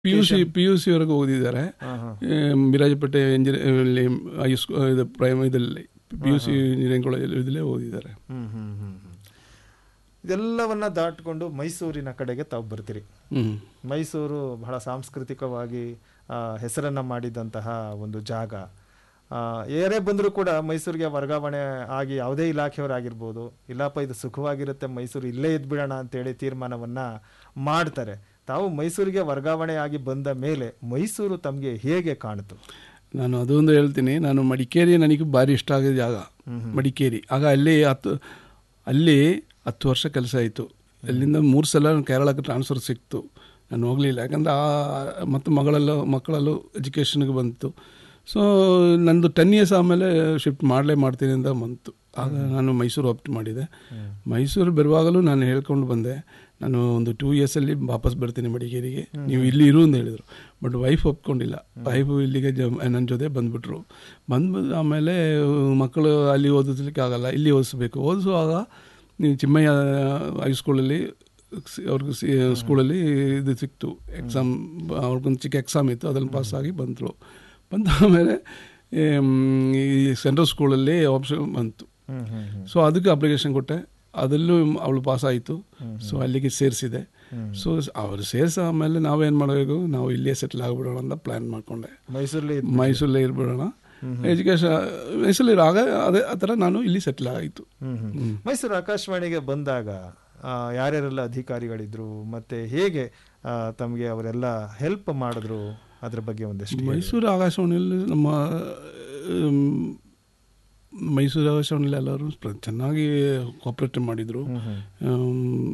P U C P U ಸಿವರೆಗೂ ಓದಿದ್ದಾರೆ ಮಿರಾಜಪೇಟೆ ಇಂಜಿನಿಯರ್ ಹೈಸ್ಕೂ ಇದು ಪ್ರೈಮ್ ಇದರಲ್ಲಿ ಪಿ ಯು ಸಿ ಇಂಜಿನಿಯರಿಂಗ್ ಕಾಲೇಜಲ್ಲಿ ಇದಲ್ಲೇ ಓದಿದ್ದಾರೆ ಹ್ಮ್ ಹ್ಮ್ ಹ್ಮ್ ಹ್ಮ್. ಇದೆಲ್ಲವನ್ನ ದಾಟ್ಕೊಂಡು ಮೈಸೂರಿನ ಕಡೆಗೆ ತಾವು ಬರ್ತೀರಿ ಹ್ಮ್ ಮೈಸೂರು ಬಹಳ ಸಾಂಸ್ಕೃತಿಕವಾಗಿ ಆ, ಹೆಸರನ್ನ ಮಾಡಿದಂತಹ ಒಂದು ಜಾಗ ಆ, ಯಾರೇ ಬಂದರೂ ಕೂಡ ಮೈಸೂರಿಗೆ ವರ್ಗಾವಣೆ ಆಗಿ ಯಾವುದೇ ಇಲಾಖೆಯವರಾಗಿರ್ಬೋದು ಇಲ್ಲಪ್ಪ ಇದು ಸುಖವಾಗಿರುತ್ತೆ ಮೈಸೂರು ಇಲ್ಲೇ ಇದ್ಬಿಡೋಣ ಅಂತೇಳಿ ತೀರ್ಮಾನವನ್ನ ಮಾಡ್ತಾರೆ ತಾವು ಮೈಸೂರಿಗೆ ವರ್ಗಾವಣೆ ಆಗಿ ಬಂದ ಮೇಲೆ ಮೈಸೂರು ತಮಗೆ ಹೇಗೆ ಕಾಣಿತು ನಾನು ಅದೊಂದು ಹೇಳ್ತೀನಿ ನಾನು ಮಡಿಕೇರಿ ನನಗೆ ಭಾರಿ ಇಷ್ಟ ಆಗಿದ ಜಾಗ ಮಡಿಕೇರಿ ಆಗ ಅಲ್ಲಿ ಹತ್ತು ಅಲ್ಲಿ ಹತ್ತು ವರ್ಷ ಕೆಲಸ ಆಯಿತು ಅಲ್ಲಿಂದ ಮೂರು ಸಲ ಕೇರಳಕ್ಕೆ ಟ್ರಾನ್ಸ್ಫರ್ ಸಿಕ್ತು ನಾನು ಹೋಗಲಿಲ್ಲ ಯಾಕಂದರೆ ಆ ಮತ್ತು ಮಗಳೆಲ್ಲ ಮಕ್ಕಳಲ್ಲೂ ಎಜುಕೇಷನ್ಗೆ ಬಂತು ಸೊ ನಂದು ಟೆನ್ ಇಯರ್ಸ್ ಆಮೇಲೆ ಶಿಫ್ಟ್ ಮಾಡಲೇ ಮಾಡ್ತೀನಿ ಅಂತ ಬಂತು ಆಗ ನಾನು ಮೈಸೂರು ಆಪ್ಟ್ ಮಾಡಿದೆ ಮೈಸೂರು ಬರುವಾಗಲೂ ನಾನು ಹೇಳ್ಕೊಂಡು ಬಂದೆ ನಾನು ಒಂದು ಟೂ ಇಯರ್ಸಲ್ಲಿ ವಾಪಸ್ ಬರ್ತೀನಿ ಮಡಿಕೇರಿಗೆ ನೀವು ಇಲ್ಲಿ ಇರು ಅಂತ ಹೇಳಿದರು ಬಟ್ ವೈಫ್ ಒಪ್ಕೊಂಡಿಲ್ಲ ವೈಫು ಇಲ್ಲಿಗೆ ಜ ನನ್ನ ಜೊತೆ ಬಂದ್ಬಿಟ್ರು ಬಂದು ಆಮೇಲೆ ಮಕ್ಕಳು ಅಲ್ಲಿ ಓದಿಸ್ಲಿಕ್ಕೆ ಆಗಲ್ಲ ಇಲ್ಲಿ ಓದಿಸ್ಬೇಕು ಓದಿಸುವಾಗ ನೀವು ಚಿಮ್ಮಯ್ಯ ಹೈಸ್ಕೂಲಲ್ಲಿ ಅವ್ರಿಗೆ ಸಿ ಸ್ಕೂಲಲ್ಲಿ ಇದು ಸಿಕ್ತು ಎಕ್ಸಾಮ್ ಅವ್ರಿಗೊಂದು ಚಿಕ್ಕ ಎಕ್ಸಾಮ್ ಇತ್ತು ಅದನ್ನು ಪಾಸ್ ಆಗಿ ಬಂದರು ಬಂದ ಆಮೇಲೆ ಈ ಸೆಂಟ್ರಲ್ ಸ್ಕೂಲಲ್ಲಿ ಆಪ್ಷನ್ ಬಂತು ಸೊ ಅದಕ್ಕೆ ಅಪ್ಲಿಕೇಶನ್ ಕೊಟ್ಟೆ ಅದರಲ್ಲೂ ಅವಳು ಪಾಸ್ ಆಯಿತು ಸೊ ಅಲ್ಲಿಗೆ ಸೇರಿಸಿದೆ ಸೊ ಅವರು ಸೇರಿಸ ಆಮೇಲೆ ನಾವೇನು ಮಾಡಬೇಕು ನಾವು ಇಲ್ಲೇ ಸೆಟ್ಲ್ ಆಗಿಬಿಡೋಣ ಅಂತ ಪ್ಲ್ಯಾನ್ ಮಾಡಿಕೊಂಡೆ ಮೈಸೂರಲ್ಲಿ ಮೈಸೂರಲ್ಲೇ ಇರ್ಬಿಡೋಣ ಎಜುಕೇಶನ್ ಮೈಸೂರಲ್ಲಿ ಆಗ ಅದೇ ಆ ಥರ ನಾನು ಇಲ್ಲಿ ಸೆಟ್ಲ್ ಆಯಿತು ಹ್ಮ್ ಹ್ಮ್. ಮೈಸೂರು ಆಕಾಶವಾಣಿಗೆ ಬಂದಾಗ ಆ, ಯಾರ್ಯಾರೆಲ್ಲ ಅಧಿಕಾರಿಗಳಿದ್ರು ಮತ್ತೆ ಹೇಗೆ ಆ, ತಮಗೆ ಅವರೆಲ್ಲ ಹೆಲ್ಪ್ ಮಾಡಿದ್ರು ಅದ್ರ ಬಗ್ಗೆ ಒಂದಷ್ಟು ಹೇಳಿ. ಮೈಸೂರು ಆಕಾಶವಾಣಿಯಲ್ಲಿ ನಮ್ಮ ಆಮ್, ಮೈಸೂರು ಆಕಾಶವಾಣಿಯಲ್ಲಿ ಎಲ್ಲರೂ ಪ್ರ- ಚೆನ್ನಾಗಿ ಕೋಪ್ರೇಟ್ ಮಾಡಿದರು ಹ್ಮ್ ಹ್ಮ್.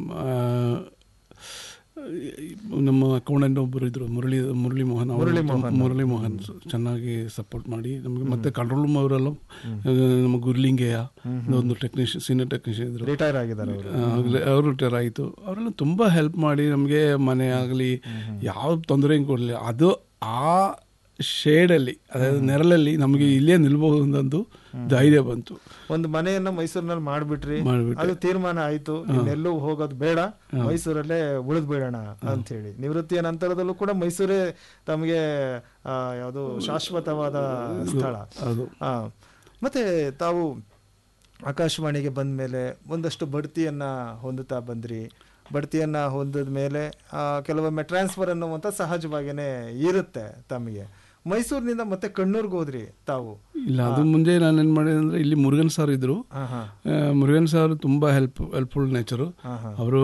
ನಮ್ಮ ಅಕೌಂಟೆಂಟ್ ಒಬ್ಬರು ಇದ್ರು ಮುರಳಿ ಮುರಳಿ ಮೋಹನ್ ಅವರು ಮುರಳಿ ತುಂಬ- ಮೋಹನ್. ಮುರಳಿ ಮೋಹನ್ ಚೆನ್ನಾಗಿ ಸಪೋರ್ಟ್ ಮಾಡಿ ನಮಗೆ ಮತ್ತೆ ಕಂಟ್ರೋಲ್ ರೂಮ್ ಅವರೆಲ್ಲ ನಮ್ಮ ಗುರ್ಲಿಂಗೆಯ ಒಂದು ಟೆಕ್ನಿಷಿಯನ್ ಸೀನಿಯರ್ ಟೆಕ್ನಿಷಿಯನ್ ಇದ್ರು ರಿಟೈರ್ ಆಗಿದ್ದಾರೆ ಅವರು ಆಗಲೇ ಅವರು ರಿಟೈರ್ ಆಯಿತು ಅವರೆಲ್ಲ ತುಂಬ ಹೆಲ್ಪ್ ಮಾಡಿ ನಮಗೆ ಮನೆ ಆಗಲಿ ಯಾವ ತೊಂದರೆ ಕೊಡಲಿ ಅದು ಆ ಶೇಡಲ್ಲಿ ಅದಾയത് ನೆರಳಲ್ಲಿ ನಮಗೆ ಇಲ್ಲೇ ನಿಲ್ಬಹುದು ಅಂತಂದು ಧೈರ್ಯ ಬಂತು ಒಂದು ಮನೆಯನ್ನ ಮೈಸೂರಿನಲ್ಲಿ ಮಾಡ್ಬಿಟ್ರಿ ಮಾಡ್ಬಿಟ್ಟೆ. ಅದು ತೀರ್ಮಾನ ಆಯ್ತು ಇನ್ನೆಲ್ಲೂ ಹೋಗೋದು ಬೇಡ ಮೈಸೂರಲ್ಲೇ ಉಳಿದ್ ಬಿಡೋಣ ಅಂತ ಹೇಳಿ ನಿವೃತ್ತಿಯ ನಂತರದಲ್ಲೂ ಕೂಡ ಮೈಸೂರೇ ತಮಗೆ ಆ, ಯಾವುದು ಶಾಶ್ವತವಾದ ಸ್ಥಳ ಅದು ಆ, ಮತ್ತೆ ತಾವು ಆಕಾಶವಾಣಿಗೆ ಬಂದ ಮೇಲೆ ಒಂದಷ್ಟು ಬಡ್ತಿಯನ್ನ ಹೊಂದುತ್ತಾ ಬಂದ್ರಿ ಬಡ್ತಿಯನ್ನ ಹೊಂದಿದ ಮೇಲೆ ಆ, ಕೆಲವೊಮ್ಮೆ ಟ್ರಾನ್ಸ್ಫರ್ ಅನ್ನುವಂಥ ಸಹಜವಾಗಿಯೇ ಇರುತ್ತೆ ತಮಗೆ ಮೈಸೂರಿನಿಂದ ಮತ್ತೆ ಕಣ್ಣೂರ್ಗೆ ಹೋದ್ರಿ ತಾವು ಇಲ್ಲ ಅದು ಮುಂದೆ ನಾನು ಏನು ಮಾಡಿದೆ ಅಂದರೆ ಇಲ್ಲಿ ಮುರುಗನ್ ಸರ್ ಇದ್ದರು ಹಾ ಹಾ ಮುರುಗನ್ ಸರ್ ತುಂಬ ಹೆಲ್ಪ್ ಹೆಲ್ಪ್ಫುಲ್ ನೇಚರು ಹಾ ಹಾ ಅವರು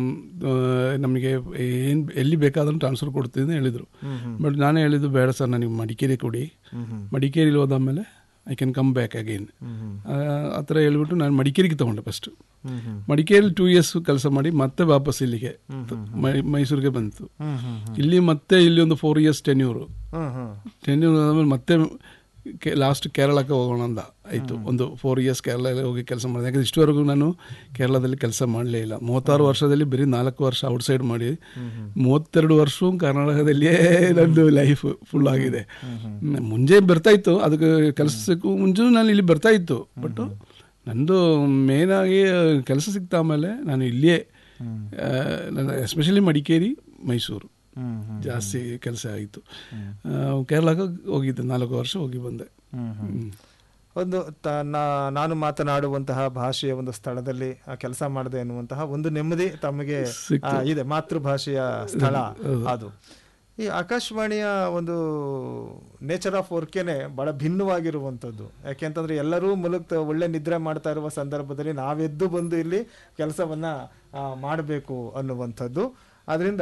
ನಮಗೆ ಏನು ಎಲ್ಲಿ ಬೇಕಾದ್ರೂ ಟ್ರಾನ್ಸ್ಫರ್ ಕೊಡ್ತೀನಿ ಅಂತ ಹೇಳಿದರು ಹ್ಮ್ ಹ್ಮ್ ಬಟ್ ನಾನೇ ಹೇಳಿದ್ದು ಬೇಡ ಸರ್ ನನಗೆ ಮಡಿಕೇರಿ ಕೊಡಿ ಹ್ಮ್ ಹ್ಮ್ ಮಡಿಕೇರಿಲಿ ಹೋದಾದ್ಮೇಲೆ I can come back again ಹ್ಮ್ ಹ್ಮ್ ಆ ಥರ ಹೇಳ್ಬಿಟ್ಟು ನಾನು ಮಡಿಕೇರಿಗೆ ತೊಗೊಂಡೆ ಫಸ್ಟ್ ಹ್ಮ್ ಹ್ಮ್ ಮಡಿಕೇರಿ ಟೂ ಇಯರ್ಸ್ ಕೆಲಸ ಮಾಡಿ ಮತ್ತೆ ವಾಪಸ್ ಇಲ್ಲಿಗೆ ಹ್ಮ್ ಹ್ಮ್ ಮೈ- ಮೈಸೂರಿಗೆ ಬಂತು ಹ್ಮ್ ಹ್ಮ್ ಹ್ಮ್ ಇಲ್ಲಿ ಮತ್ತೆ ಇಲ್ಲಿ ಒಂದು ಫೋರ್ ಇಯರ್ಸ್ ಟೆನ್ಯೂರು ಹ್ಮ್ ಹ್ಮ್ ಟೆನ್ಯೂರ್ ಆದಮೇಲೆ ಮತ್ತೆ ಲಾಸ್ಟ್ ಕೇರಳಕ್ಕೆ ಹೋಗೋಣ ಅಂತ ಆಯಿತು ಒಂದು ಫೋರ್ ಇಯರ್ಸ್ ಕೇರಳದಲ್ಲಿ ಹೋಗಿ ಕೆಲಸ ಮಾಡಿದೆ ಯಾಕಂದ್ರೆ ಇಷ್ಟವರೆಗೂ ನಾನು ಕೇರಳದಲ್ಲಿ ಕೆಲಸ ಮಾಡಲೇ ಇಲ್ಲ ಮೂವತ್ತಾರು ವರ್ಷದಲ್ಲಿ ಬರೀ ನಾಲ್ಕು ವರ್ಷ ಔಟ್ಸೈಡ್ ಮಾಡಿ ಮೂವತ್ತೆರಡು ವರ್ಷವೂ ಕರ್ನಾಟಕದಲ್ಲಿಯೇ ನಂದು ಲೈಫ್ ಫುಲ್ ಆಗಿದೆ ಹ್ಮ್, ಮುಂಚೆ ಬರ್ತಾ ಇತ್ತು ಅದಕ್ಕೆ ಕೆಲಸಕ್ಕೂ ಮುಂಚೆ ನಾನು ಇಲ್ಲಿ ಬರ್ತಾ ಇತ್ತು ಬಟ್ ನಂದು ಮೇನಾಗಿ ಕೆಲಸ ಸಿಕ್ತ ಆಮೇಲೆ ನಾನು ಇಲ್ಲಿಯೇ ಆ, ನನ್ನ ಎಸ್ಪೆಷಲಿ ಮಡಿಕೇರಿ ಮೈಸೂರು ಹ್ಮ್ ಹ್ಮ್ ಜಾಸ್ತಿ ಕೆಲಸ ಆಯಿತು ಕೇರಳಕ್ಕೆ ಹೋಗಿದ್ದೆ ನಾಲ್ಕು ವರ್ಷ ಹೋಗಿ ಬಂದೆ ಹ್ಮ್ ಹ್ಮ್ ಹ್ಮ್. ಒಂದು ತ- ನಾ- ನಾನು ಮಾತನಾಡುವಂತಹ ಭಾಷೆಯ ಒಂದು ಸ್ಥಳದಲ್ಲಿ ಕೆಲಸ ಮಾಡಿದೆ ಎನ್ನುವಂತಹ ಒಂದು ನೆಮ್ಮದಿ ತಮಗೆ ಆ, ಇದೆ ಮಾತೃಭಾಷೆಯ ಸ್ಥಳ ಅದು ಈ ಆಕಾಶವಾಣಿಯ ಒಂದು ನೇಚರ್ ಆಫ್ ವರ್ಕೇನೆ ಬಹಳ ಭಿನ್ನವಾಗಿರುವಂಥದ್ದು ಯಾಕೆಂತಂದ್ರೆ ಎಲ್ಲರೂ ಮುಲುಕ್ ಒಳ್ಳೆ ನಿದ್ರೆ ಮಾಡ್ತಾ ಇರುವ ಸಂದರ್ಭದಲ್ಲಿ ನಾವೆದ್ದು ಬಂದು ಇಲ್ಲಿ ಕೆಲಸವನ್ನ ಮಾಡಬೇಕು ಅನ್ನುವಂಥದ್ದು ಅದರಿಂದ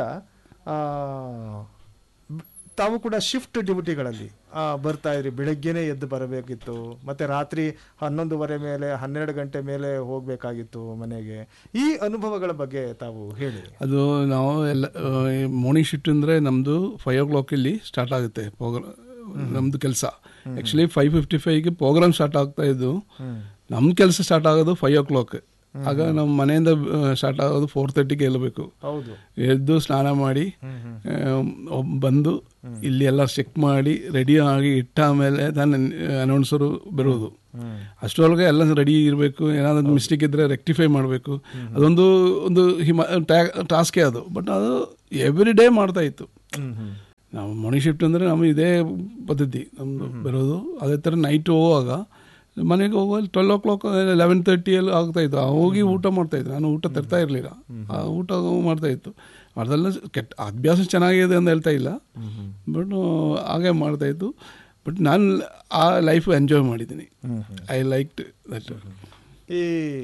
ತಾವು ಕೂಡ ಶಿಫ್ಟ್ ಡ್ಯೂಟಿಗಳಲ್ಲಿ ಆ, ಬರ್ತಾ ಇದ್ರಿ ಬೆಳಗ್ಗೆನೆ ಎದ್ದು ಬರಬೇಕಿತ್ತು ಮತ್ತೆ ರಾತ್ರಿ ಹನ್ನೊಂದುವರೆ ಮೇಲೆ ಹನ್ನೆರಡು ಗಂಟೆ ಮೇಲೆ ಹೋಗ್ಬೇಕಾಗಿತ್ತು ಮನೆಗೆ ಈ ಅನುಭವಗಳ ಬಗ್ಗೆ ತಾವು ಹೇಳಿ ಅದು ನಾವು ಎಲ್ಲ ಮಾರ್ನಿಂಗ್ ಶಿಫ್ಟ್ ಅಂದರೆ ನಮ್ಮದು ಫೈವ್ ಓ ಕ್ಲಾಕ್ ಇಲ್ಲಿ ಸ್ಟಾರ್ಟ್ ಆಗುತ್ತೆ ಪ್ರೋಗ್ರಾಮ್ ನಮ್ಮದು ಕೆಲಸ ಆ್ಯಕ್ಚುಲಿ ಫೈವ್ ಫಿಫ್ಟಿ ಫೈವ್ಗೆ ಪ್ರೋಗ್ರಾಮ್ ಸ್ಟಾರ್ಟ್ ಆಗ್ತಾ ಇದ್ದು ನಮ್ಮ ಕೆಲಸ ಸ್ಟಾರ್ಟ್ ಆಗೋದು ಫೈವ್ ಓ ಕ್ಲಾಕ್ ಆಗ ನಮ್ಮ ಮನೆಯಿಂದ ಸ್ಟಾರ್ಟ್ ಆಗೋದು ಫೋರ್ ತರ್ಟಿಗೆ ಎಲ್ಲಬೇಕು ಹೌದು ಎದ್ದು ಸ್ನಾನ ಮಾಡಿ ಆ, ಬಂದು ಇಲ್ಲಿ ಎಲ್ಲ ಚೆಕ್ ಮಾಡಿ ರೆಡಿ ಆಗಿ ಇಟ್ಟ ಮೇಲೆ ತಾನು ಅನೌನ್ಸರು ಬರೋದು ಅಷ್ಟರೊಳಗೆ ಎಲ್ಲ ರೆಡಿ ಇರಬೇಕು ಏನಾದರೂ ಮಿಸ್ಟೇಕ್ ಇದ್ದರೆ ರೆಕ್ಟಿಫೈ ಮಾಡಬೇಕು ಅದೊಂದು ಒಂದು ಹಿಮ ಟಾಸ್ಕೇ ಅದು ಬಟ್ ಅದು ಎವ್ರಿ ಡೇ ಮಾಡ್ತಾ ಇತ್ತು ಹ್ಮ್ ಹ್ಮ್ ನಾವು ಮಾರ್ನಿಂಗ್ ಶಿಫ್ಟ್ ಅಂದರೆ ನಮ್ಮ ಇದೇ ಪದ್ಧತಿ ನಮ್ಮದು ಬರೋದು ಅದೇ ಥರ ನೈಟ್ ಹೋಗುವಾಗ ಮನೆಗೆ ಹೋಗುವಾಗ ಟ್ವೆಲ್ ಓ ಕ್ಲಾಕ್ ಲೆವೆನ್ ತರ್ಟಿಯಲ್ಲಿ ಆಗ್ತಾಯಿತ್ತು ಹೋಗಿ ಊಟ ಮಾಡ್ತಾಯಿತ್ತು ನಾನು ಊಟ ತರ್ತಾ ಇರಲಿಲ್ಲ ಆ ಊಟ ಮಾಡ್ತಾಯಿತ್ತು ಅದೆಲ್ಲ ಕೆಟ್ಟ ಅಭ್ಯಾಸ ಚೆನ್ನಾಗಿದೆ ಅಂತ ಹೇಳ್ತಾ ಇಲ್ಲ ಬಟ್ ಹಾಗೆ ಮಾಡ್ತಾಯಿತ್ತು ಬಟ್ ನಾನು ಆ ಲೈಫ್ ಎಂಜಾಯ್ ಮಾಡಿದ್ದೀನಿ ಐ ಲೈಕ್ ದಟ್ ಈ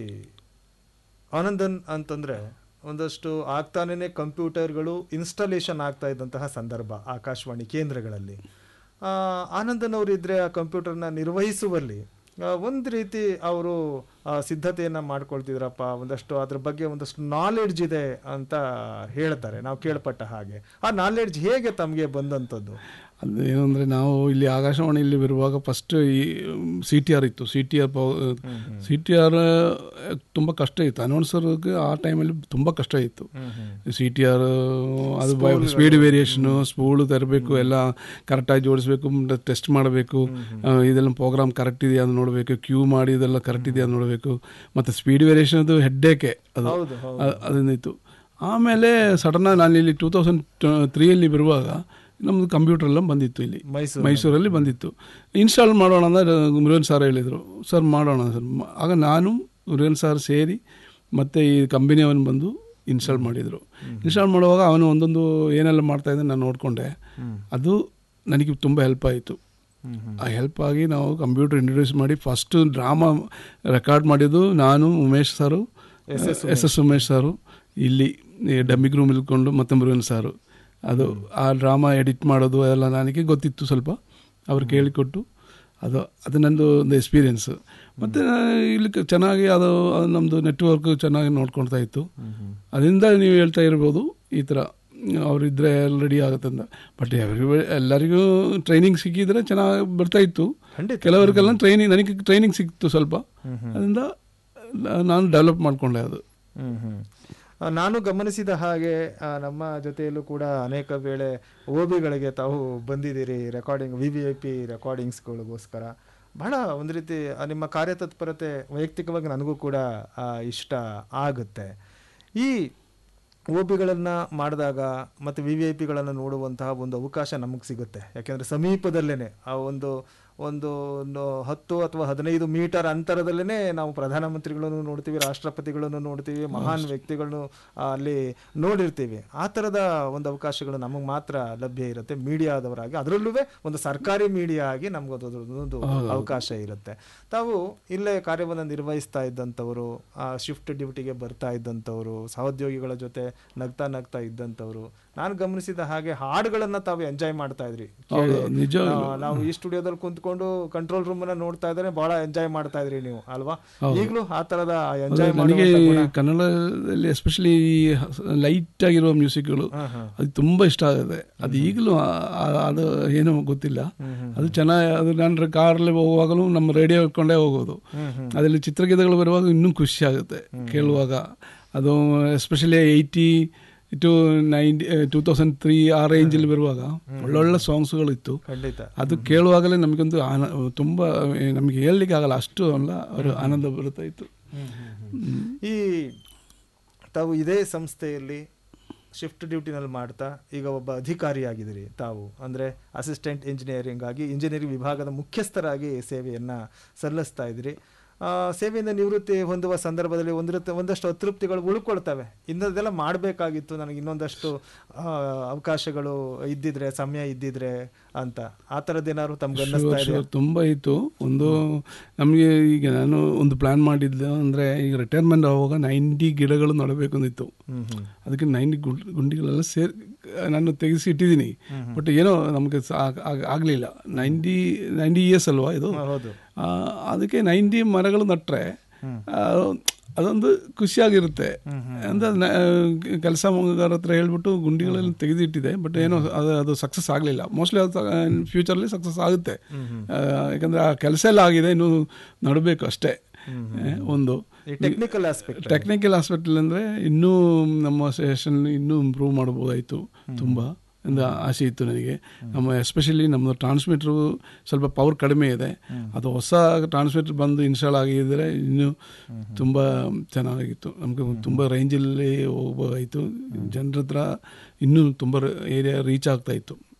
ಆನಂದನ್ ಅಂತಂದ್ರೆ ಒಂದಷ್ಟು ಆಗ್ತಾನೇ ಕಂಪ್ಯೂಟರ್ಗಳು ಇನ್ಸ್ಟಾಲೇಷನ್ ಆಗ್ತಾ ಇದ್ದಂತಹ ಸಂದರ್ಭ ಆಕಾಶವಾಣಿ ಕೇಂದ್ರಗಳಲ್ಲಿ ಆ, ಆನಂದನ್ ಅವರು ಇದ್ರೆ ಆ ಕಂಪ್ಯೂಟರ್ನ ನಿರ್ವಹಿಸುವಲ್ಲಿ ಆ, ಒಂದು ರೀತಿ ಅವರು ಸಿದ್ಧತೆಯನ್ನ ಮಾಡ್ಕೊಳ್ತಿದ್ರಪ್ಪ ಒಂದಷ್ಟು ಅದ್ರ ಬಗ್ಗೆ ಒಂದಷ್ಟು ನಾಲೆಡ್ಜ್ ಇದೆ ಅಂತ ಹೇಳ್ತಾರೆ ನಾವು ಕೇಳ್ಪಟ್ಟ ಹಾಗೆ ಆ ನಾಲೆಡ್ಜ್ ಹೇಗೆ ತಮಗೆ ಬಂದಂಥದ್ದು ಅದು ಏನಂದರೆ ನಾವು ಇಲ್ಲಿ ಆಕಾಶವಾಣಿಯಲ್ಲಿ ಬರುವಾಗ ಫಸ್ಟ್ ಈ ಸಿ ಟಿ ಆರ್ ಇತ್ತು C T R C T R ತುಂಬ ಕಷ್ಟ ಇತ್ತು ಅನೌನ್ಸರ್ಗೆ ಆ ಟೈಮಲ್ಲಿ ತುಂಬ ಕಷ್ಟ ಇತ್ತು ಸಿ ಟಿ ಆರ್ ಅದು ಸ್ಪೀಡ್ ವೇರಿಯೇಷನು ಸ್ಪೂಳು ತರಬೇಕು ಎಲ್ಲ ಕರೆಕ್ಟಾಗಿ ಜೋಡಿಸ್ಬೇಕು ಟೆಸ್ಟ್ ಮಾಡಬೇಕು ಇದೆಲ್ಲ ಪ್ರೋಗ್ರಾಮ್ ಕರೆಕ್ಟ್ ಇದೆಯಾ ಅಂತ ನೋಡಬೇಕು ಕ್ಯೂ ಮಾಡಿ ಇದೆಲ್ಲ ಕರೆಕ್ಟ್ ಇದೆಯಾ ಅಂತ ನೋಡಬೇಕು ಮತ್ತು ಸ್ಪೀಡ್ ವೇರಿಯೇಷನ್ ಅದು ಹೆಡ್ಡೇಕೆ ಅದು ಹೌದು ಹೌದು ಅ- ಅದನ್ನಿತ್ತು ಆಮೇಲೆ ಸಡನ್ನಾಗಿ ನಾನು ಇಲ್ಲಿ ಟೂ ತೌಸಂಡ್ ತ್ರೀಯಲ್ಲಿ ಬರುವಾಗ ನಮ್ಮದು ಕಂಪ್ಯೂಟರ್ ಎಲ್ಲ ಬಂದಿತ್ತು ಇಲ್ಲಿ ಮೈಸೂರು ಮೈಸೂರಲ್ಲಿ ಬಂದಿತ್ತು ಇನ್ಸ್ಟಾಲ್ ಮಾಡೋಣ ಅಂದರೆ ಮುರುಗನ್ ಸರ್ ಹೇಳಿದರು ಸರ್ ಮಾಡೋಣ ಸರ್ ಮ- ಆಗ ನಾನು ಮುರುಗನ್ ಸರ್ ಸೇರಿ ಮತ್ತು ಈ ಕಂಪನಿಯವನು ಬಂದು ಇನ್ಸ್ಟಾಲ್ ಮಾಡಿದರು ಇನ್ಸ್ಟಾಲ್ ಮಾಡುವಾಗ ಅವನು ಒಂದೊಂದು ಏನೆಲ್ಲ ಮಾಡ್ತಾಯಿದ್ದೆ ನಾನು ನೋಡಿಕೊಂಡೆ ಅದು ನನಗೆ ತುಂಬ ಹೆಲ್ಪ್ ಆಯಿತು ಆ ಹೆಲ್ಪ್ ಆಗಿ ನಾವು ಕಂಪ್ಯೂಟರ್ ಇಂಟ್ರೊಡ್ಯೂಸ್ ಮಾಡಿ ಫಸ್ಟು ಡ್ರಾಮಾ ರೆಕಾರ್ಡ್ ಮಾಡಿದ್ದು ನಾನು ಉಮೇಶ್ ಸಾರು ಎಸ್ ಎಸ್ ಉಮೇಶ್ ಸಾರು ಇಲ್ಲಿ ಡಮ್ಮಿಗ್ ರೂಮ್ ಇಲ್ಕೊಂಡು ಮತ್ತೆ ಮುರುಗನ್ ಸಾರು ಅದು ಆ ಡ್ರಾಮಾ ಎಡಿಟ್ ಮಾಡೋದು ಅದೆಲ್ಲ ನನಗೆ ಗೊತ್ತಿತ್ತು ಸ್ವಲ್ಪ ಅವ್ರು ಕೇಳಿಕೊಟ್ಟು ಅದು ಅದು ನಂದು ಒಂದು ಎಕ್ಸ್ಪೀರಿಯೆನ್ಸ್ ಮತ್ತು ಇಲ್ಲಿ ಕ- ಚೆನ್ನಾಗಿ ಅದು ಅದು ನಮ್ಮದು ನೆಟ್ವರ್ಕ್ ಚೆನ್ನಾಗಿ ನೋಡ್ಕೊಳ್ತಾ ಇತ್ತು ಅದರಿಂದ ನೀವು ಹೇಳ್ತಾ ಇರ್ಬೋದು ಈ ಥರ ಅವರಿದ್ದರೆ ರೆಡಿ ಆಗುತ್ತೆ ಅಂತ ಬಟ್ ಎಲ್ಲರಿಗೂ ಟ್ರೈನಿಂಗ್ ಸಿಕ್ಕಿದ್ರೆ ಚೆನ್ನಾಗಿ ಬರ್ತಾ ಇತ್ತು ಖಂಡಿತ ಕೆಲವರಿಗೆಲ್ಲ ಟ್ರೈನಿಂಗ್ ನನಗೆ ಟ್ರೈನಿಂಗ್ ಸಿಕ್ತು ಸ್ವಲ್ಪ ಅದರಿಂದ ನಾನು ಡೆವಲಪ್ ಮಾಡಿಕೊಂಡೆ ಅದು ಹ್ಮ್ ಹ್ಮ್. ಆ, ನಾನು ಗಮನಿಸಿದ ಹಾಗೆ ಆ, ನಮ್ಮ ಜೊತೆಯಲ್ಲೂ ಕೂಡ ಅನೇಕ ವೇಳೆ ಓಬಿಗಳಿಗೆ ತಾವು ಬಂದಿದ್ದೀರಿ recording V V I P ರೆಕಾರ್ಡಿಂಗ್ಸ್ಗಳಿಗೋಸ್ಕರ ಬಹಳ ಒಂದು ರೀತಿ ಆ, ನಿಮ್ಮ ಕಾರ್ಯತತ್ಪರತೆ ವೈಯಕ್ತಿಕವಾಗಿ ನನಗೂ ಕೂಡ ಆ, ಇಷ್ಟ ಆಗುತ್ತೆ ಈ ಓಬಿಗಳನ್ನು ಮಾಡಿದಾಗ ಮತ್ತು ವಿ ವಿ ಐ ಪಿಗಳನ್ನು ನೋಡುವಂತಹ ಒಂದು ಅವಕಾಶ ನಮಗೆ ಸಿಗುತ್ತೆ ಯಾಕೆಂದರೆ ಸಮೀಪದಲ್ಲೇ ಆ ಒಂದು ಒಂದು ಒಂದು ಹತ್ತು ಅಥವಾ ಹದಿನೈದು ಮೀಟರ್ ಅಂತರದಲ್ಲೇ ನಾವು ಪ್ರಧಾನಮಂತ್ರಿಗಳನ್ನು ನೋಡ್ತೀವಿ ರಾಷ್ಟ್ರಪತಿಗಳನ್ನು ನೋಡ್ತೀವಿ ಮಹಾನ್ ವ್ಯಕ್ತಿಗಳನ್ನು ಆ, ಅಲ್ಲಿ ನೋಡಿರ್ತೀವಿ ಆ ಥರದ ಒಂದು ಅವಕಾಶಗಳು ನಮಗೆ ಮಾತ್ರ ಲಭ್ಯ ಇರುತ್ತೆ ಮೀಡಿಯಾದವರಾಗಿ ಅದರಲ್ಲೂ ಒಂದು ಸರ್ಕಾರಿ ಮೀಡಿಯಾ ಆಗಿ ನಮ್ಗೆ ಅದೊಂದು ಅವಕಾಶ ಇರುತ್ತೆ ತಾವು ಇಲ್ಲೇ ಕಾರ್ಯವನ್ನು ನಿರ್ವಹಿಸ್ತಾ ಇದ್ದಂಥವರು ಶಿಫ್ಟ್ ಡ್ಯೂಟಿಗೆ ಬರ್ತಾ ಇದ್ದಂಥವರು ಸಹೋದ್ಯೋಗಿಗಳ ಜೊತೆ ನಗ್ತಾ ನಗ್ತಾ ಇದ್ದಂಥವ್ರು ನಾನು ಗಮನಿಸಿದ ಹಾಗೆ ಹಾಡುಗಳನ್ನ ತಾವು ಎಂಜಾಯ್ ಮಾಡ್ತಾ ಇದ್ರಿ ಹೌದು ನಿಜ ಆ, ನಾವು ಈ ಸ್ಟುಡಿಯೋದಲ್ಲಿ ಕುಂತ್ಕೊಂಡು ಕಂಟ್ರೋಲ್ ರೂಮ್ ಅನ್ನ ನೋಡ್ತಾ ಇದ್ರೆ ಬಹಳ ಎಂಜಾಯ್ ಮಾಡ್ತಾ ಇದ್ರಿ ನೀವು ಅಲ್ವಾ ಈಗಲೂ ಆ ತರದ ಎಂಜಾಯ್ ನನಗೆ ಕನ್ನಡದಲ್ಲಿ ಎಸ್ಪೆಷಲಿ ಈ ಲೈಟ್ ಆಗಿರುವ ಮ್ಯೂಸಿಕ್ಗಳು ಅದು ತುಂಬ ಇಷ್ಟ ಆಗುತ್ತೆ ಅದು ಈಗಲೂ ಆ- ಆ- ಅದು ಏನೋ ಗೊತ್ತಿಲ್ಲ ಅದು ಚೆನ್ನಾಗಿ ಅದು ನಾನು ಕಾರಲ್ಲಿ ಹೋಗುವಾಗಲೂ ನಮ್ಮ ರೇಡಿಯೋ ಇಟ್ಕೊಂಡೇ ಹೋಗೋದು ಅದರಲ್ಲಿ ಚಿತ್ರಗೀತೆಗಳು ಬರುವಾಗ ಇನ್ನೂ ಖುಷಿ ಆಗುತ್ತೆ ಕೇಳುವಾಗ ಅದು especially eighty two ninety two thousand three ಆ ರೇಂಜಲ್ಲಿ ಬರುವಾಗ ಒಳ್ಳೊಳ್ಳೆ ಸಾಂಗ್ಸ್ಗಳು ಇತ್ತು ಖಂಡಿತ ಅದು ಕೇಳುವಾಗಲೇ ನಮಗೊಂದು ಆನ ತುಂಬ ನಮಗೆ ಹೇಳಲಿಕ್ಕೆ ಆಗಲ್ಲ ಅಷ್ಟು ಅಲ್ಲ ಅವರು ಆನಂದ ಬರುತ್ತಾ ಇತ್ತು ಹ್ಮ್. ಈ ತಾವು ಇದೇ ಸಂಸ್ಥೆಯಲ್ಲಿ ಶಿಫ್ಟ್ ಡ್ಯೂಟಿನಲ್ಲಿ ಮಾಡ್ತಾ ಈಗ ಒಬ್ಬ ಅಧಿಕಾರಿಯಾಗಿದ್ದೀರಿ ತಾವು ಅಂದರೆ ಅಸಿಸ್ಟೆಂಟ್ ಇಂಜಿನಿಯರಿಂಗ್ ಆಗಿ ಇಂಜಿನಿಯರಿಂಗ್ ವಿಭಾಗದ ಮುಖ್ಯಸ್ಥರಾಗಿ ಸೇವೆಯನ್ನು ಸಲ್ಲಿಸ್ತಾ ಇದ್ದೀರಿ ಆ, ಸೇವೆಯಿಂದ ನಿವೃತ್ತಿ ಹೊಂದುವ ಸಂದರ್ಭದಲ್ಲಿ ಒಂದು ರೀತಿ- ಒಂದಷ್ಟು ಅತೃಪ್ತಿಗಳು ಉಳ್ಕೊಳ್ತವೆ ಇನ್ನದೆಲ್ಲ ಮಾಡಬೇಕಾಗಿತ್ತು ನನಗೆ ಇನ್ನೊಂದಷ್ಟು ಆ, ಅವಕಾಶಗಳು ಇದ್ದಿದ್ರೆ ಸಮಯ ಇದ್ದಿದ್ರೆ ಅಂತ ಆ ಥರದ್ದೇನಾದ್ರು ತಮ್ಗೆ ಅನ್ನಿಸ್ತಾ ಇದೆ Sure, ತುಂಬ ಇತ್ತು ಒಂದು ನಮಗೆ ಈಗ ನಾನು ಒಂದು ಪ್ಲಾನ್ ಮಾಡಿದ್ದೆ ಅಂದರೆ ಈಗ ರಿಟೈರ್ಮೆಂಟ್ ಆಗುವಾಗ ನೈಂಟಿ ಗಿಡಗಳು ನೆಡಬೇಕು ಅಂದಿತ್ತು ಹ್ಮ್ ಹ್ಮ್ ಅದಕ್ಕೆ ನೈಂಟಿ ಗುಂಡಿಗಳೆಲ್ಲ ಸೇರಿ ನಾನು ತೆಗೆಸಿ ಇಟ್ಟಿದ್ದೀನಿ ಬಟ್ ಏನೋ ನಮಗೆ ಆಗಲಿಲ್ಲ ನೈಂಟಿ ನೈಂಟಿ ಇಯರ್ಸ್ ಅಲ್ವಾ ಇದು ಹೌದು ಆ, ಅದಕ್ಕೆ ನೈಂಟಿ ಮರಗಳು ನಟ್ರೆ ಆ, ಅದೊಂದು ಖುಷಿಯಾಗಿರುತ್ತೆ ಅಂತ ಕೆಲಸ ಹತ್ರ ಹೇಳ್ಬಿಟ್ಟು ಗುಂಡಿಗಳೆಲ್ಲ ತೆಗೆದಿಟ್ಟಿದೆ ಬಟ್ ಏನೋ ಅದು ಅದು ಸಕ್ಸಸ್ ಆಗಲಿಲ್ಲ ಮೋಸ್ಟ್ಲಿ ಅದು ಫ್ಯೂಚರ್ಲಿ ಸಕ್ಸಸ್ ಆಗುತ್ತೆ ಆ, ಯಾಕಂದ್ರೆ ಆ ಕೆಲಸ ಎಲ್ಲ ಆಗಿದೆ ಇನ್ನು ನಡಬೇಕು ಅಷ್ಟೇ ಆ, ಒಂದು ಈ ಟೆಕ್ನಿಕಲ್ ಆಸ್ಪೆಕ್ಟ್ ಟೆಕ್ನಿಕಲ್ ಹಾಸ್ಪಿಟಲ್ ಅಂದರೆ ಇನ್ನೂ ನಮ್ಮ ಸೆಷನ್ ಇನ್ನೂ ಇಂಪ್ರೂವ್ ಮಾಡ್ಬೋದಾಯಿತು ತುಂಬ ಎಂದು ಆಸೆ ಇತ್ತು ನನಗೆ ನಮ್ಮ ಎಸ್ಪೆಷಲಿ ನಮ್ಮದು ಟ್ರಾನ್ಸ್ಮಿಟ್ರು ಸ್ವಲ್ಪ ಪವರ್ ಕಡಿಮೆ ಇದೆ ಅದು ಹೊಸ ಟ್ರಾನ್ಸ್ಮಿಟರ್ ಬಂದು ಇನ್ಸ್ಟಾಲ್ ಆಗಿದ್ದರೆ ಇನ್ನೂ ತುಂಬ ಚೆನ್ನಾಗಿತ್ತು ನಮಗೆ ತುಂಬ ರೇಂಜಲ್ಲಿ ಹೋಗ್ಬೋದಾಯಿತು ಜನರ ಹತ್ರ ಇನ್ನೂ ತುಂಬ ಏರಿಯಾ ರೀಚ್ ಆಗ್ತಾ ಇತ್ತು